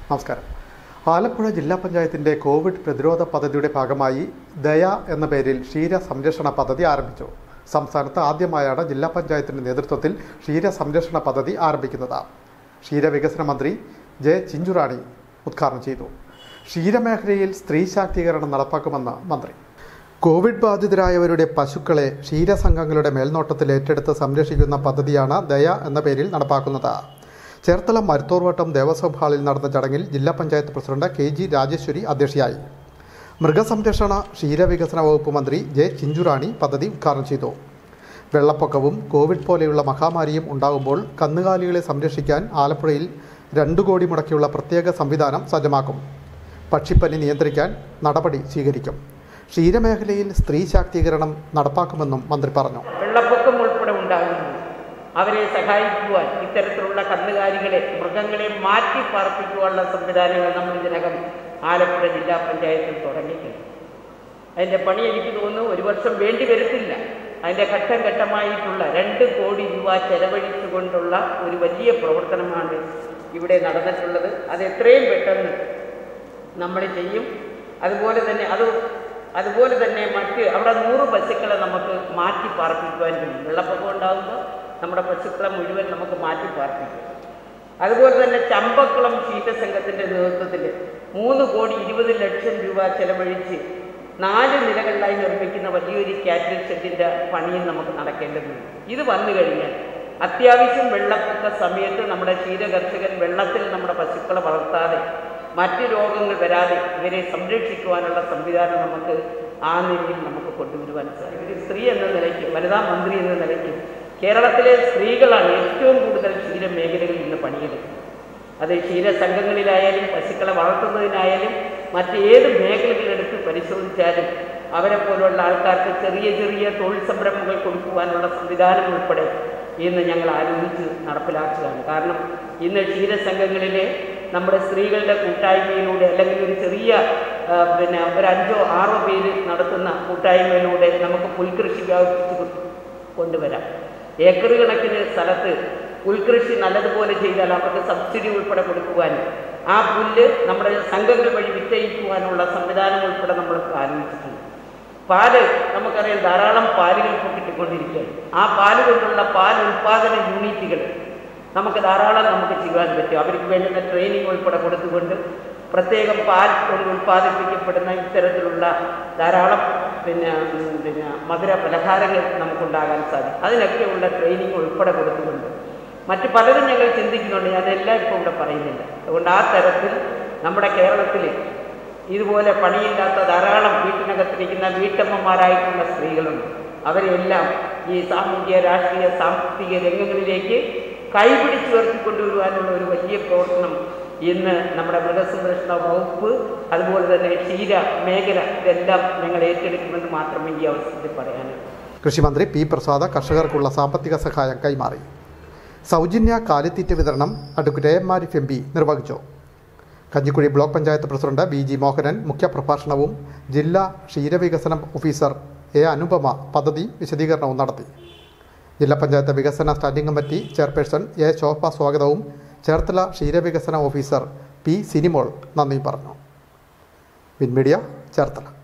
നമസ്കാരം ആലപ്പുഴ ജില്ലാ പഞ്ചായത്തിന്റെ കോവിഡ് പ്രതിരോധ പദ്ധതിയുടെ ഭാഗമായി ദയ എന്ന പേരിൽ ക്ഷീര സംരക്ഷണ പദ്ധതി ആരംഭിച്ചു സംസ്ഥാനത്ത് ആദ്യമായാണ് ജില്ലാ പഞ്ചായത്തിന്റെ നേതൃത്വത്തിൽ ക്ഷീര സംരക്ഷണ പദ്ധതി ആരംഭിക്കുന്നത് ക്ഷീരവികസന മന്ത്രി ജെ ചിഞ്ചുറാണി ഉദ്ഘാടനം ചെയ്തു ക്ഷീരമേഖലയിൽ സ്ത്രീ ശാക്തീകരണം നടപ്പാക്കുമെന്ന് മന്ത്രി കോവിഡ് ബാധിതരായവരുടെ പശുക്കളെ ക്ഷീരസംഘങ്ങളുടെ മേൽനോട്ടത്തിൽ ഏറ്റെടുത്ത് സംരക്ഷിക്കുന്ന പദ്ധതിയാണ് ദയ എന്ന പേരിൽ നടപ്പാക്കുന്നത് ചേർത്തല മരുത്തോർവട്ടം ദേവസ്വം ഹാളിൽ നടന്ന ചടങ്ങിൽ ജില്ലാ panchayat president K G Rajeshwari അധ്യക്ഷയായി മൃഗസംരക്ഷണ ക്ഷീരവികസന വകുപ്പ് മന്ത്രി ജെ ചിഞ്ചുറാണി പദ്ധതി ഉദ്ഘാടനം ചെയ്തു വെള്ളപ്പൊക്കവും കോവിഡ് പോലെയുള്ള മഹാമാരിയും ഉണ്ടാകുമ്പോൾ കന്നുകാലികളെ സംരക്ഷിക്കാൻ ആലപ്പുഴയിൽ രണ്ടു കോടി മുടക്കിയുള്ള പ്രത്യേക സംവിധാനം സജ്ജമാക്കും പക്ഷിപ്പനി നിയന്ത്രിക്കാൻ നടപടി സ്വീകരിക്കും ക്ഷീരമേഖലയിൽ സ്ത്രീ ശാക്തീകരണം നടപ്പാക്കുമെന്നും മന്ത്രി പറഞ്ഞു വെള്ളപ്പൊക്കം ഉൾപ്പെടെ ഉണ്ടാകുന്നു അവരെ സഹായിക്കുവാൻ ഇത്തരത്തിലുള്ള കന്നുകാലികളെ മൃഗങ്ങളെ മാറ്റി പാർപ്പിക്കുവാനുള്ള സംവിധാനങ്ങൾ നമ്മൾ ഇതിനകം ആലപ്പുഴ ജില്ലാ പഞ്ചായത്തിൽ തുടങ്ങിയിട്ടുണ്ട് അതിൻ്റെ പണി എനിക്ക് തോന്നുന്നു ഒരു വർഷം വേണ്ടി വരത്തില്ല അതിൻ്റെ ഘട്ടം ഘട്ടമായിട്ടുള്ള രണ്ട് കോടി രൂപ ചെലവഴിച്ചുകൊണ്ടുള്ള ഒരു വലിയ പ്രവർത്തനമാണ് ഇവിടെ നടന്നിട്ടുള്ളത് അത് എത്രയും പെട്ടെന്ന് നമ്മൾ ചെയ്യും അതുപോലെ തന്നെ അത് അതുപോലെ തന്നെ മറ്റ് അവിടെ നൂറ് പശുക്കളെ നമുക്ക് മാറ്റി പാർപ്പിക്കുവാൻ കഴിയും വെള്ളപ്പൊക്കം ഉണ്ടാകുമ്പോൾ നമ്മുടെ പശുക്കളെ മുഴുവൻ നമുക്ക് മാറ്റി പാർപ്പിക്കും അതുപോലെ തന്നെ ചമ്പക്കുളം ക്ഷീരസംഘത്തിൻ്റെ നേതൃത്വത്തിൽ മൂന്ന് കോടി ഇരുപത് ലക്ഷം രൂപ ചെലവഴിച്ച് നാല് നിലകളിലായി നിർമ്മിക്കുന്ന വലിയൊരു കാറ്റൽ ഷെഡിൻ്റെ പണിയും നമുക്ക് നടക്കേണ്ടതുണ്ട് ഇത് വന്നു കഴിഞ്ഞാൽ അത്യാവശ്യം വെള്ളപ്പൊക്ക സമയത്ത് നമ്മുടെ ക്ഷീരകർഷകൻ വെള്ളത്തിൽ നമ്മുടെ പശുക്കളെ വളർത്താതെ മറ്റ് രോഗങ്ങൾ വരാതെ ഇവരെ സംരക്ഷിക്കുവാനുള്ള സംവിധാനം നമുക്ക് ആ നിലയിൽ നമുക്ക് കൊണ്ടുവരുവാൻ സാധിക്കും ഒരു സ്ത്രീ എന്ന നിലയ്ക്ക് വനിതാ മന്ത്രി എന്ന നിലയ്ക്ക് കേരളത്തിലെ സ്ത്രീകളാണ് ഏറ്റവും കൂടുതൽ ക്ഷീര മേഖലകളിൽ ഇന്ന് പണിയെടുക്കുന്നത് അത് ക്ഷീരസംഘങ്ങളിലായാലും പശുക്കളെ വളർത്തുന്നതിനായാലും മറ്റേത് മേഖലകളെടുത്ത് പരിശോധിച്ചാലും അവരെ പോലുള്ള ആൾക്കാർക്ക് ചെറിയ ചെറിയ തൊഴിൽ സംരംഭങ്ങൾ കൊടുക്കുവാനുള്ള സംവിധാനം ഉൾപ്പെടെ ഇന്ന് ഞങ്ങൾ ആലോചിച്ച് നടപ്പിലാക്കുകയാണ് കാരണം ഇന്ന് ക്ഷീരസംഘങ്ങളിലെ നമ്മുടെ സ്ത്രീകളുടെ കൂട്ടായ്മയിലൂടെ അല്ലെങ്കിൽ ഒരു ചെറിയ ആ, പിന്നെ ഒരു അഞ്ചോ ആറോ പേര് നടത്തുന്ന കൂട്ടായ്മയിലൂടെ നമുക്ക് പുൽകൃഷി വ്യാപിപ്പിച്ച് കൊണ്ടുവരാം ഏക്കർ കണക്കിന് സ്ഥലത്ത് പുൽകൃഷി നല്ലതുപോലെ ചെയ്താൽ അവർക്ക് സബ്സിഡി ഉൾപ്പെടെ കൊടുക്കുവാനും ആ പുല്ല് നമ്മുടെ സംഘങ്ങൾ വഴി വിറ്റയിക്കുവാനുള്ള സംവിധാനം ഉൾപ്പെടെ നമ്മൾ ആലോചിച്ചിട്ടുണ്ട് പാല് നമുക്കറിയാം ധാരാളം പാലുകൾ ഇപ്പോൾ കിട്ടിക്കൊണ്ടിരിക്കുകയാണ് ആ പാല് കൊണ്ടുള്ള പാൽ ഉൽപ്പാദന യൂണിറ്റുകൾ നമുക്ക് ധാരാളം നമുക്ക് ചെയ്യാൻ പറ്റും അവർക്ക് വേണ്ടുന്ന ട്രെയിനിങ് ഉൾപ്പെടെ കൊടുത്തുകൊണ്ട് പ്രത്യേകം പാൽ കൊണ്ട് ഉൽപ്പാദിപ്പിക്കപ്പെടുന്ന ഇത്തരത്തിലുള്ള ധാരാളം പിന്നെ ഉം, പിന്നെ മധുര പലഹാരങ്ങൾ നമുക്കുണ്ടാകാൻ സാധിക്കും അതിനൊക്കെയുള്ള ട്രെയിനിങ് ഉൾപ്പെടെ കൊടുത്തുകൊണ്ട് മറ്റ് പലരും ഞങ്ങൾ ചിന്തിക്കുന്നുണ്ട് ഞാനെല്ലാം ഇപ്പോൾ ഇവിടെ പറയുന്നില്ല അതുകൊണ്ട് ആ തരത്തിൽ നമ്മുടെ കേരളത്തിൽ ഇതുപോലെ പണിയില്ലാത്ത ധാരാളം വീട്ടിനകത്തിരിക്കുന്ന വീട്ടമ്മമാരായിട്ടുള്ള സ്ത്രീകളുണ്ട് അവരെല്ലാം ഈ സാമൂഹിക രാഷ്ട്രീയ സാമ്പത്തിക രംഗങ്ങളിലേക്ക് കൈപിടിച്ച് ഉയർത്തിക്കൊണ്ടുവരുവാനുള്ള ഒരു വലിയ പ്രവർത്തനം ഇന്ന് നമ്മുടെ മൃഗസംരക്ഷണ വകുപ്പ് അതുപോലെ തന്നെ ക്ഷീര മേഖല ഇതെല്ലാം ഞങ്ങൾ ഏറ്റെടുക്കുമെന്ന് മാത്രമേ ഈ അവസരത്തിൽ പറയാനുള്ളൂ കൃഷിമന്ത്രി പി പ്രസാദ് കർഷകർക്കുള്ള സാമ്പത്തിക സഹായം കൈമാറി സൗജന്യ കാലിത്തീറ്റ വിതരണം advocate A M Arif M P നിർവഹിച്ചു Kanjikuzhi block panchayat president B G Mohanan മുഖ്യപ്രഭാഷണവും ജില്ലാ ക്ഷീരവികസന ഓഫീസർ എ അനുപമ പദ്ധതി വിശദീകരണവും നടത്തി ജില്ലാ പഞ്ചായത്ത് വികസന standing committee chairperson A Shobha സ്വാഗതവും ചേർത്തല ക്ഷീരവികസന ഓഫീസർ പി സിനിമോൾ നന്ദി പറഞ്ഞു വിൻമീഡിയ ചേർത്തല